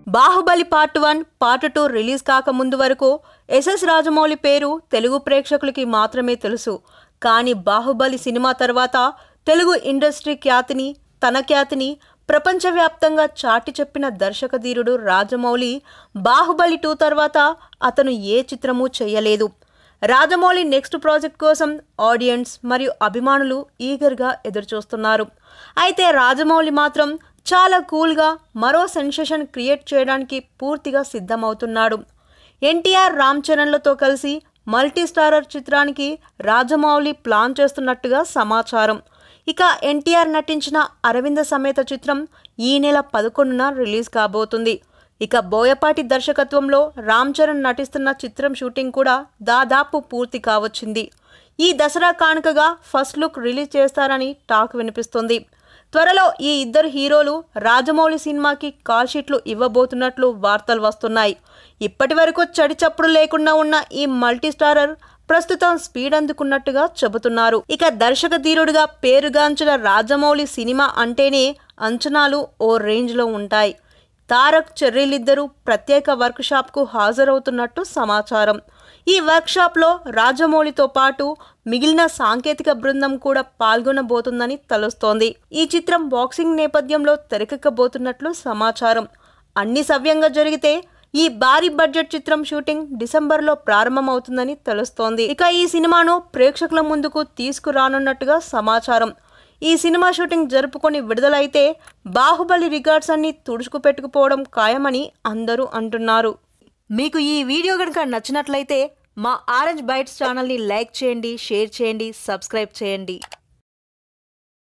Baahubali part one part two release కాకముందు వరకు SS Rajamouli పేరు తెలుగు ప్రేక్షకులకి మాత్రమే తెలుసు కానీ బాహుబలి సినిమా తర్వాత తెలుగు ఇండస్ట్రీ ఖ్యాతిని తన ఖ్యాతిని ప్రపంచవ్యాప్తంగా చాటి చెప్పిన దర్శకధీరుడు రాజమౌళి బాహుబలి టూ తర్వాత అతను ఏ చిత్రమూ చేయలేదు రాజమౌళి నెక్స్ట్ ప్రాజెక్ట్ కోసం ఆడియన్స్ మరియు అభిమానులు ఈగర్గా ఎదురుచూస్తున్నారు అయితే రాజమౌళి మాత్రం చాలా కూల్గా మరో సెన్సేషన్ క్రియేట్ చేయడానికి పూర్తిగా సిద్ధమవుతున్నాడు ఎన్టీఆర్ రామ్ చరణ్లతో కలిసి మల్టీ స్టారర్ చిత్రానికి రాజమౌళి ప్లాన్ చేస్తున్నట్టుగా సమాచారం ఇక ఎన్టీఆర్ నటించిన అరవింద సమేత చిత్రం ఈ నెల పదకొండున రిలీజ్ కాబోతుంది ఇక బోయపాటి దర్శకత్వంలో రామ్ చరణ్ నటిస్తున్న చిత్రం షూటింగ్ కూడా దాదాపు పూర్తి కావచ్చింది ఈ దసరా కానుకగా ఫస్ట్ లుక్ రిలీజ్ చేస్తారని టాక్ వినిపిస్తుంది త్వరలో ఈ ఇద్దరు హీరోలు రాజమౌళి సినిమాకి కాల్ షీట్లు ఇవ్వబోతున్నట్లు వార్తలు వస్తున్నాయి ఇప్పటి వరకు చడి చప్పుడు లేకుండా ఉన్న ఈ మల్టీ స్టారర్ ప్రస్తుతం స్పీడ్ అందుకున్నట్టుగా చెబుతున్నారు ఇక దర్శక ధీరుడిగా పేరుగాంచిన రాజమౌళి సినిమా అంటేనే అంచనాలు ఓ రేంజ్లో ఉంటాయి తారక్ చెర్రీలిద్దరూ ప్రత్యేక వర్క్ షాప్కు హాజరవుతున్నట్టు సమాచారం ఈ వర్క్షాప్లో రాజమౌళితో పాటు మిగిలిన సాంకేతిక బృందం కూడా పాల్గొనబోతుందని తెలుస్తోంది ఈ చిత్రం బాక్సింగ్ నేపథ్యంలో తెరకెక్కబోతున్నట్లు సమాచారం అన్ని సవ్యంగా జరిగితే ఈ భారీ బడ్జెట్ చిత్రం షూటింగ్ డిసెంబర్లో ప్రారంభమవుతుందని తెలుస్తోంది ఇక ఈ సినిమాను ప్రేక్షకుల ముందుకు తీసుకురానున్నట్టుగా సమాచారం ఈ సినిమా షూటింగ్ జరుపుకొని విడుదలైతే బాహుబలి రికార్డ్స్ అన్ని తుడుచుకు పెట్టుకుపోవడం ఖాయమని అందరూ అంటున్నారు మీకు ఈ వీడియో కనుక నచ్చినట్లయితే మా ఆరెంజ్ బైట్స్ ఛానల్ని లైక్ చేయండి షేర్ చేయండి సబ్స్క్రైబ్ చేయండి